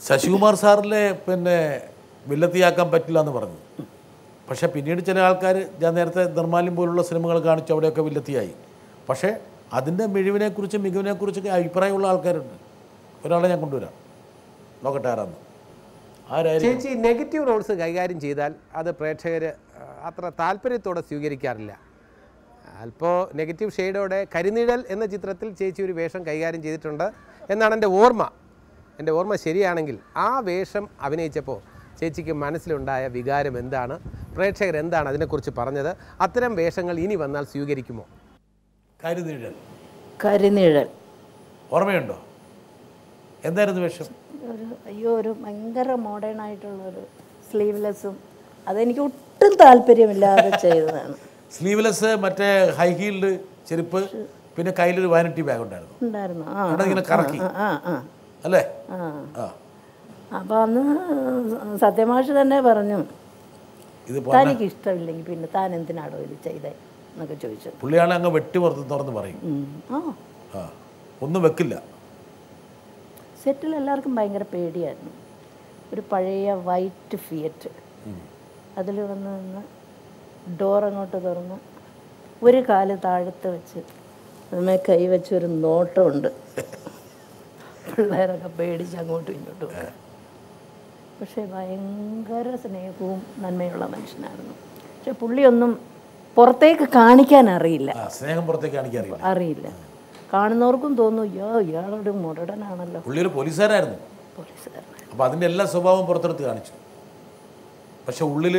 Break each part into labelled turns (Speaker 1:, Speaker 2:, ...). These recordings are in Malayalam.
Speaker 1: ശശികുമാർ സാറിനെ പിന്നെ വില്ലത്തിയാക്കാൻ പറ്റില്ല എന്ന് പറഞ്ഞു പക്ഷേ പിന്നീട് ചില ആൾക്കാർ ഞാൻ നേരത്തെ നിർമ്മാല്യം പോലുള്ള സിനിമകൾ കാണിച്ചു അവിടെയൊക്കെ വില്ലത്തിയായി പക്ഷേ അതിൻ്റെ മിഴിവിനെക്കുറിച്ചും മികവിനെക്കുറിച്ചൊക്കെ അഭിപ്രായമുള്ള ആൾക്കാരുണ്ട് ഒരാളെ ഞാൻ കൊണ്ടുവരാം നോക്കട്ടെ ആരാന്ന് ആരായിരിക്കും
Speaker 2: ചേച്ചി നെഗറ്റീവ് റോൾസ് കൈകാര്യം ചെയ്താൽ അത് പ്രേക്ഷകർ അത്ര താല്പര്യത്തോടെ സ്വീകരിക്കാറില്ല അല്പോ നെഗറ്റീവ് ഷെയ്ഡോടെ കരിനിഴൽ എന്ന ചിത്രത്തിൽ ചേച്ചി ഒരു വേഷം കൈകാര്യം ചെയ്തിട്ടുണ്ട് എന്നാണ് എൻ്റെ ഓർമ്മ എൻ്റെ ഓർമ്മ ശരിയാണെങ്കിൽ ആ വേഷം അഭിനയിച്ചപ്പോൾ ചേച്ചിക്ക് മനസ്സിലുണ്ടായ വികാരം എന്താണ് പ്രേക്ഷകർ എന്താണ് അതിനെക്കുറിച്ച് പറഞ്ഞത് അത്തരം വേഷങ്ങൾ ഇനി വന്നാൽ സ്വീകരിക്കുമോ
Speaker 1: കരുനീഴൽ
Speaker 3: കരിനിഴൽ
Speaker 1: ഓർമ്മയുണ്ടോ എന്തായിരുന്നു വേഷം
Speaker 3: ഒരു അയ്യോ ഒരു ഭയങ്കര മോഡേൺ ആയിട്ടുള്ള ഒരു സ്ലീവ്ലെസ്സും അതെനിക്ക് ഒട്ടും താല്പര്യമില്ലാതെ ചെയ്തതാണ്
Speaker 1: സ്ലീവ്ലെസ് മറ്റേ ഹൈ ഹീൽഡ് ചെരുപ്പ് പിന്നെ കയ്യിലൊരു വാനിറ്റി ബാഗ് ഉണ്ടായിരുന്നു
Speaker 3: ഉണ്ടായിരുന്നു ആ
Speaker 1: അവിടെ ഇങ്ങനെ കറക്കി
Speaker 3: ആ ആ
Speaker 1: അല്ലേ
Speaker 3: ആ
Speaker 1: ആ
Speaker 3: അപ്പോൾ അന്ന് സത്യമാഷ് തന്നെ പറഞ്ഞു
Speaker 1: ഇത്
Speaker 3: തനിക്ക് ഇഷ്ടമില്ലെങ്കിൽ പിന്നെ താൻ എന്തിനാടോ ഇത് ചെയ്തേ എന്നൊക്കെ ചോദിച്ചു
Speaker 1: പുള്ളിയാളെ അങ്ങ് വെട്ടി പുറത്ത് തുറന്ന് പറയും
Speaker 3: ഉം. ആ
Speaker 1: ആ ഒന്നും വെക്കില്ല
Speaker 3: സെറ്റിൽ എല്ലാവർക്കും ഭയങ്കര പേടിയായിരുന്നു ഒരു പഴയ വൈറ്റ് ഫിയറ്റ് അതിൽ വന്ന് നിന്ന് ഡോർ അങ്ങോട്ട് തുറന്ന് ഒരു കാല് താഴത്ത് വെച്ച് അതിന്മേൽ കൈ വെച്ച് ഒരു നോട്ടമുണ്ട് പിള്ളേരൊക്കെ പേടിച്ച് അങ്ങോട്ടും ഇങ്ങോട്ടും ഒക്കെ. പക്ഷേ ഭയങ്കര സ്നേഹവും നന്മയുള്ള മനുഷ്യനായിരുന്നു പക്ഷെ പുള്ളിയൊന്നും പുറത്തേക്ക് കാണിക്കാൻ അറിയില്ല
Speaker 1: ആ സ്നേഹം പുറത്തേക്ക് കാണിക്കാൻ അറിയില്ല
Speaker 3: അറിയില്ല കാണുന്നവർക്കും തോന്നും അയ്യോ ഇയാളൊരു മുരടനാണല്ലോ
Speaker 1: പുള്ളി ഒരു പോലീസുകാരായിരുന്നു
Speaker 3: പോലീസുകാരൻ
Speaker 1: അപ്പോൾ അതിൻ്റെ എല്ലാ സ്വഭാവവും പുറത്തെടുത്ത് കാണിച്ചു പക്ഷെ ഉള്ളിൽ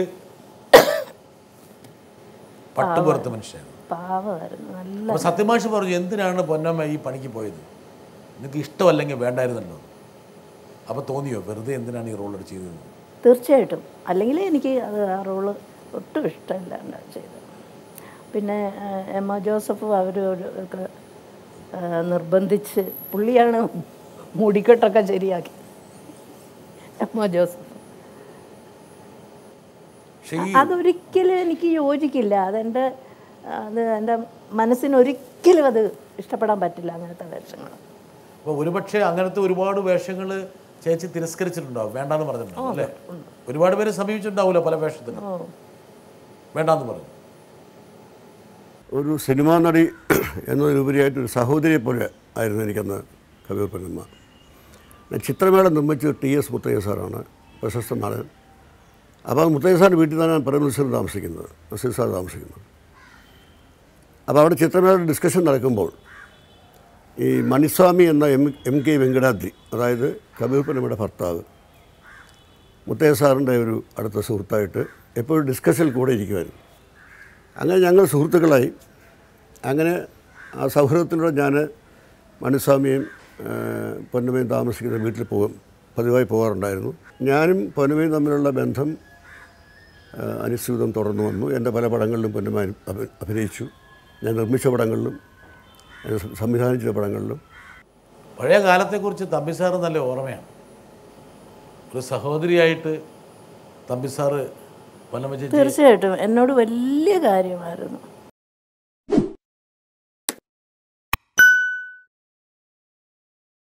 Speaker 1: പട്ടുപുറത്ത് മനുഷ്യനായിരുന്നു
Speaker 3: പാവമായിരുന്നു നല്ല
Speaker 1: അപ്പോൾ സത്യമാഷ് പറഞ്ഞു എന്തിനാണ് പൊന്നമ്മ ഈ പണിക്ക് പോയത് നിങ്ങൾക്ക് ഇഷ്ടമല്ലെങ്കിൽ വേണ്ടായിരുന്നല്ലോ അപ്പോൾ തോന്നിയോ വെറുതെ എന്തിനാണ് ഈ റോൾ ചെയ്തത്
Speaker 3: തീർച്ചയായിട്ടും അല്ലെങ്കിൽ എനിക്ക് അത് ആ റോള് ഒട്ടും ഇഷ്ടമില്ലാണ്ട് ചെയ്തത് പിന്നെ ആ, എം ഒ ജോസഫ് അവർ ഒക്കെ ആ, നിർബന്ധിച്ച് പുള്ളിയാണ് മുടിക്കെട്ടൊക്കെ ശരിയാക്കി എം ഒ ജോസഫ്
Speaker 1: പക്ഷേ ഈ
Speaker 3: അതൊരിക്കലും എനിക്ക് യോജിക്കില്ല അതെൻ്റെ അത് എൻ്റെ മനസ്സിന് ഒരിക്കലും അത് ഇഷ്ടപ്പെടാൻ പറ്റില്ല അങ്ങനത്തെ വേഷങ്ങൾ
Speaker 1: അപ്പോൾ ഒരുപക്ഷെ അങ്ങനത്തെ ഒരുപാട് വേഷങ്ങൾ ചേച്ചി തിരസ്കരിച്ചിട്ടുണ്ടാവും വേണ്ടാന്ന് പറഞ്ഞിട്ടുണ്ടാവും അല്ലേ ഒരുപാട് പേര് സമീപിച്ചിട്ടുണ്ടാവില്ല പല വേഷത്തിനും
Speaker 3: ഓ
Speaker 1: വേണ്ടാന്ന് പറഞ്ഞു
Speaker 4: ഒരു സിനിമാ നടി എന്നതിലുപരിയായിട്ട് ഒരു സഹോദരിയെ പോലെ ആയിരുന്നു എനിക്കന്ന് കവിയൂർ പൊന്നമ്മ ചിത്രമേള നിർമ്മിച്ചത് ടി എസ് മുത്തയ്യ സാറാണ് പ്രശസ്ത നടൻ അപ്പോൾ മുത്തയ്യ സാറിൻ്റെ വീട്ടിൽ നിന്നാണ് പരമനസീർ താമസിക്കുന്നത് നസീർ സാർ താമസിക്കുന്നത് അപ്പോൾ അവിടെ ചിത്രമേള ഡിസ്കഷൻ നടക്കുമ്പോൾ ഈ മണിസ്വാമി എന്ന എം എം കെ വെങ്കടാദ്രി അതായത് കബീർ പൊന്നമ്മയുടെ ഭർത്താവ് മുത്തയ്യ സാറിൻ്റെ ഒരു അടുത്ത സുഹൃത്തായിട്ട് എപ്പോഴും ഡിസ്കഷനിൽ കൂടെ ഇരിക്കുമായിരുന്നു അങ്ങനെ ഞങ്ങൾ സുഹൃത്തുക്കളായി അങ്ങനെ ആ സൗഹൃദത്തിലൂടെ ഞാൻ മനുസ്വാമിയും ആ, പൊന്നമ്മയും താമസിക്കുന്ന വീട്ടിൽ പോകും പതിവായി പോകാറുണ്ടായിരുന്നു ഞാനും പൊന്നമ്മയും തമ്മിലുള്ള ബന്ധം ആ, അനുസ്യൂതം തുടർന്നു വന്നു എൻ്റെ പല പടങ്ങളിലും പൊന്നമ്മ അഭി- അഭി- അഭിനയിച്ചു ഞാൻ നിർമ്മിച്ച പടങ്ങളിലും ഞാൻ സം- സംവിധാനം ചെയ്ത പടങ്ങളിലും
Speaker 1: പഴയ കാലത്തെക്കുറിച്ച് തമ്പിസാറ് നല്ല ഓർമ്മയാണ് ഒരു സഹോദരിയായിട്ട് തമ്പിസാറ് പൊന്നമ്മ ചേച്ചി
Speaker 3: തീർച്ചയായിട്ടും എന്നോട് വലിയ കാര്യമായിരുന്നു